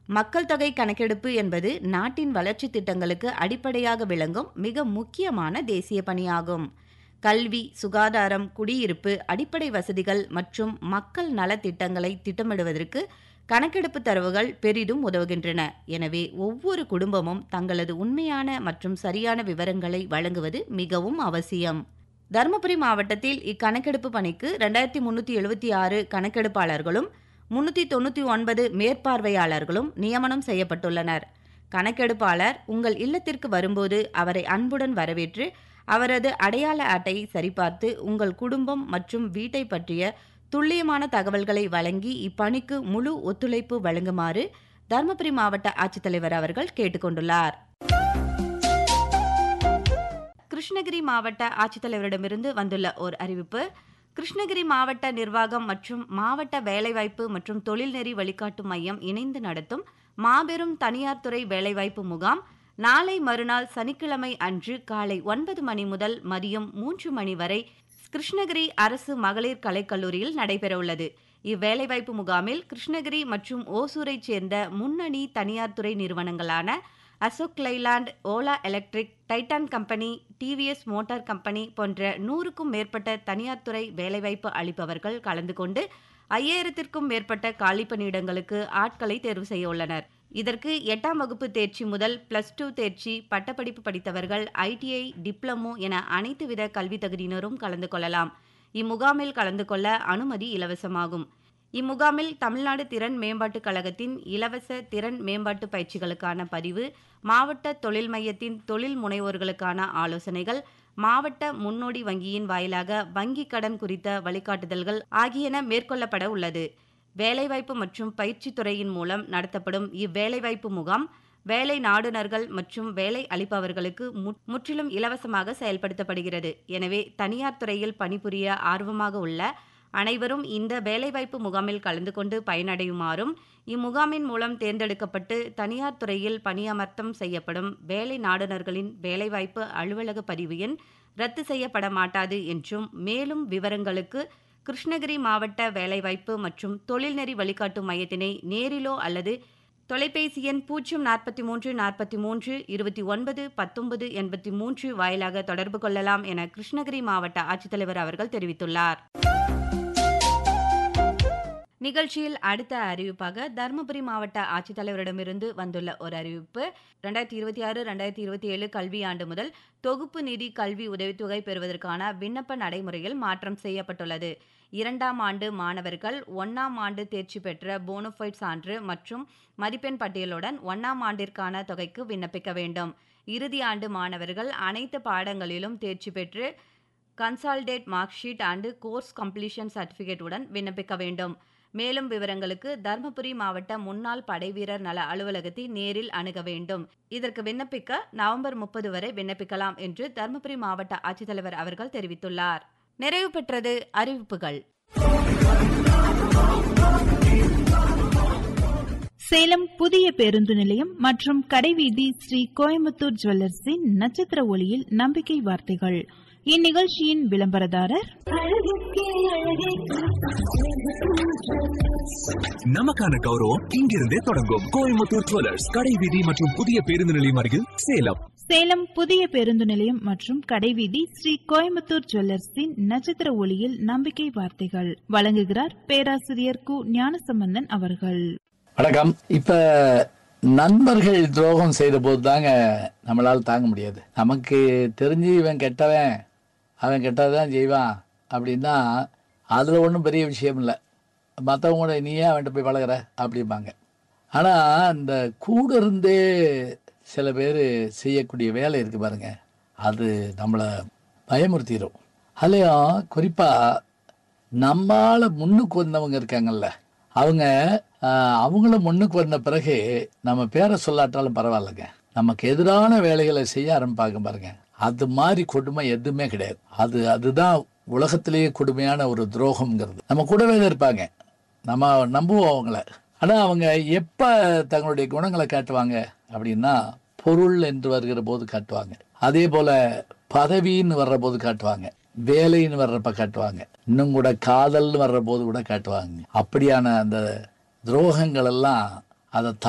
மக்கள் தொகை கணக்கெடுப்பு என்பது நாட்டின் வளர்ச்சி திட்டங்களுக்கு அடிப்படையாக விளங்கும் மிக முக்கியமான தேசிய பணியாகும் கல்வி சுகாதாரம் குடியிருப்பு அடிப்படை வசதிகள் மற்றும் மக்கள் நலத்திட்டங்களை திட்டமிடுவதற்கு கணக்கெடுப்பு தரவுகள் பெரிதும் உதவுகின்றன எனவே ஒவ்வொரு குடும்பமும் தங்களது உண்மையான மற்றும் சரியான விவரங்களை வழங்குவது மிகவும் அவசியம் தருமபுரி மாவட்டத்தில் இக்கணக்கெடுப்பு பணிக்கு ரெண்டாயிரத்தி முன்னூற்றி எழுபத்தி ஆறு கணக்கெடுப்பாளர்களும் முன்னூற்றி தொண்ணூற்றி ஒன்பது மேற்பார்வையாளர்களும் நியமனம் செய்யப்பட்டுள்ளனர் கணக்கெடுப்பாளர் உங்கள் இல்லத்திற்கு வரும்போது அவரை அன்புடன் வரவேற்று அவரது அடையாள அட்டையை சரிபார்த்து உங்கள் குடும்பம் மற்றும் வீட்டை பற்றிய துல்லியமான தகவல்களை வழங்கி இப்பணிக்கு முழு ஒத்துழைப்பு வழங்குமாறு தருமபுரி மாவட்ட ஆட்சித்தலைவர் அவர்கள் கேட்டுக்கொண்டுள்ளார் கிருஷ்ணகிரி மாவட்ட ஆட்சித்தலைவரிடமிருந்து வந்துள்ள ஓர் அறிவிப்பு கிருஷ்ணகிரி மாவட்ட நிர்வாகம் மற்றும் மாவட்ட வேலைவாய்ப்பு மற்றும் தொழில்நெறி வழிகாட்டு மையம் இணைந்து நடத்தும் மாபெரும் தனியார் துறை வேலைவாய்ப்பு முகாம் நாளை மறுநாள் சனிக்கிழமை அன்று காலை ஒன்பது மணி முதல் மதியம் மூன்று மணி வரை கிருஷ்ணகிரி அரசு மகளிர் கலைக்கல்லூரியில் நடைபெறவுள்ளது இவ்வேலைவாய்ப்பு முகாமில் கிருஷ்ணகிரி மற்றும் ஓசூரைச் சேர்ந்த முன்னணி தனியார் துறை நிறுவனங்களான Ashok Leyland Ola electric Titan company TVS motor company போன்ற நூறுக்கும் மேற்பட்ட தனியார் துறை வேலைவாய்ப்பு அளிப்பவர்கள் கலந்து கொண்டு ஐயாயிரத்திற்கும் மேற்பட்ட காலிப்பணியிடங்களுக்கு ஆட்களை தேர்வு செய்ய உள்ளனர் இதற்கு எட்டாம் வகுப்பு தேர்ச்சி முதல் பிளஸ் டூ தேர்ச்சி பட்டப்படிப்பு படித்தவர்கள் ஐடிஐ டிப்ளமோ என அனைத்து வித கல்வி தகுதியினரும் கலந்து கொள்ளலாம் இம்முகாமில் கலந்து கொள்ள அனுமதி இலவசமாகும் இம்முகாமில் தமிழ்நாடு திறன் மேம்பாட்டுக் கழகத்தின் இலவச திறன் மேம்பாட்டு பயிற்சிகளுக்கான பதிவு மாவட்ட தொழில் மையத்தின் தொழில் முனைவோர்களுக்கான ஆலோசனைகள் மாவட்ட முன்னோடி வங்கியின் வாயிலாக வங்கிக் கடன் குறித்த வழிகாட்டுதல்கள் ஆகியன மேற்கொள்ளப்பட உள்ளது வேலைவாய்ப்பு மற்றும் பயிற்சித் துறையின் மூலம் நடத்தப்படும் இவ்வேலைவாய்ப்பு முகாம் வேலை நாடுனர்கள் மற்றும் வேலை அளிப்பவர்களுக்கு முற்றிலும் இலவசமாக செயல்படுத்தப்படுகிறது எனவே தனியார் துறையில் பணிபுரிய ஆர்வமாக உள்ள அனைவரும் இந்த வேலைவாய்ப்பு முகாமில் கலந்து கொண்டு பயனடையுமாறும் இம்முகாமின் மூலம் தேர்ந்தெடுக்கப்பட்டு தனியார் துறையில் பணியமர்த்தம் செய்யப்படும் வேலை நாடுனர்களின் வேலைவாய்ப்பு அலுவலக பதிவு எண் ரத்து செய்யப்பட மாட்டாது என்றும் மேலும் விவரங்களுக்கு கிருஷ்ணகிரி மாவட்ட வேலைவாய்ப்பு மற்றும் தொழில்நெறி வழிகாட்டு மையத்தினை நேரிலோ அல்லது தொலைபேசி எண் பூஜ்ஜியம் நாற்பத்தி மூன்று நாற்பத்தி மூன்று இருபத்தி ஒன்பது பத்தொன்பது எண்பத்தி மூன்று வாயிலாக தொடர்பு கொள்ளலாம் என கிருஷ்ணகிரி மாவட்ட ஆட்சித்தலைவர் அவர்கள் தெரிவித்துள்ளார் நிகழ்ச்சியில் அடுத்த அறிவிப்பாக தருமபுரி மாவட்ட ஆட்சித்தலைவரிடமிருந்து வந்துள்ள ஒரு அறிவிப்பு ரெண்டாயிரத்தி இருபத்தி ஆறு ரெண்டாயிரத்தி இருபத்தி ஏழு கல்வியாண்டு முதல் தொகுப்பு நிதி கல்வி உதவித்தொகை பெறுவதற்கான விண்ணப்ப நடைமுறையில் மாற்றம் செய்யப்பட்டுள்ளது இரண்டாம் ஆண்டு மாணவர்கள் ஒன்றாம் ஆண்டு தேர்ச்சி பெற்ற போனோஃபைட் சான்று மற்றும் மதிப்பெண் பட்டியலுடன் ஒன்றாம் ஆண்டிற்கான தொகைக்கு விண்ணப்பிக்க வேண்டும் இறுதி ஆண்டு மாணவர்கள் அனைத்து பாடங்களிலும் தேர்ச்சி பெற்று consolidated mark sheet and course completion சர்டிஃபிகேட்டுடன் விண்ணப்பிக்க வேண்டும் மேலும் விவரங்களுக்கு தருமபுரி மாவட்ட முன்னாள் படைவீரர் நல அலுவலகத்தை நேரில் அணுக வேண்டும் இதற்கு விண்ணப்பிக்க நவம்பர் முப்பது வரை விண்ணப்பிக்கலாம் என்று தருமபுரி மாவட்ட ஆட்சித்தலைவர் அவர்கள் தெரிவித்துள்ளார் நிறைவு பெற்றது அறிவிப்புகள் சேலம் புதிய பேருந்து நிலையம் மற்றும் கடைவீதி ஸ்ரீ கோயம்புத்தூர் ஜுவல்லர்ஸின் நட்சத்திர ஒளியில் நம்பிக்கை வார்த்தைகள் இந்நிகழ்ச்சியின் விளம்பரதாரர் நமக்கான கௌரவம் இங்கிருந்தே தொடங்கும் கோயம்புத்தூர் ஜுவல்லர்ஸ் கடை வீதி மற்றும் புதிய பேருந்து நிலையம் அருகில் சேலம் சேலம் புதிய பேருந்து நிலையம் மற்றும் கடைவீதி ஸ்ரீ கோயம்புத்தூர் ஜுவல்லர்ஸின் நட்சத்திர ஒளியில் நம்பிக்கை வார்த்தைகள் வழங்குகிறார் பேராசிரியர் கு ஞானசம்பந்தன் அவர்கள் வணக்கம் இப்ப நண்பர்கள் துரோகம் செய்த போது தாங்க நம்மளால தாங்க முடியாது நமக்கு தெரிஞ்சு இவன் கெட்டவன் அவன் கெட்டதான் செய்வான் அப்படின்னா அதில் ஒன்றும் பெரிய விஷயம் இல்லை மற்றவங்க கூட நீ ஏன் அவன்கிட்ட போய் பழகுற அப்படிம்பாங்க ஆனால் இந்த கூட இருந்தே சில பேர் செய்யக்கூடிய வேலை இருக்குது பாருங்க அது நம்மளை பயமுறுத்திடும் அதுலேயும் குறிப்பாக நம்மால் முன்னுக்கு வந்தவங்க இருக்காங்கல்ல அவங்க ஆஹ், அவங்கள முன்னுக்கு வந்த பிறகு நம்ம பேரை சொல்லாட்டாலும் பரவாயில்லைங்க நமக்கு எதிரான வேலைகளை செய்ய ஆரம்பிப்பாங்க பாருங்க அது மாதிரி கொடுமை எதுவுமே கிடையாது அது அதுதான் உலகத்திலேயே கொடுமையான ஒரு துரோகம்ங்கிறது நம்ம கூடவே தான் இருப்பாங்க நம்ம நம்புவோம் அவங்கள ஆனால் அவங்க எப்போ தங்களுடைய குணங்களை காட்டுவாங்க அப்படின்னா பொருள் என்று வருகிற போது காட்டுவாங்க அதே போல பதவின்னு வர்ற போது காட்டுவாங்க வேலைன்னு வர்றப்ப காட்டுவாங்க இன்னும் கூட காதல்னு வர்ற போது கூட காட்டுவாங்க அப்படியான அந்த துரோகங்கள் எல்லாம் அதை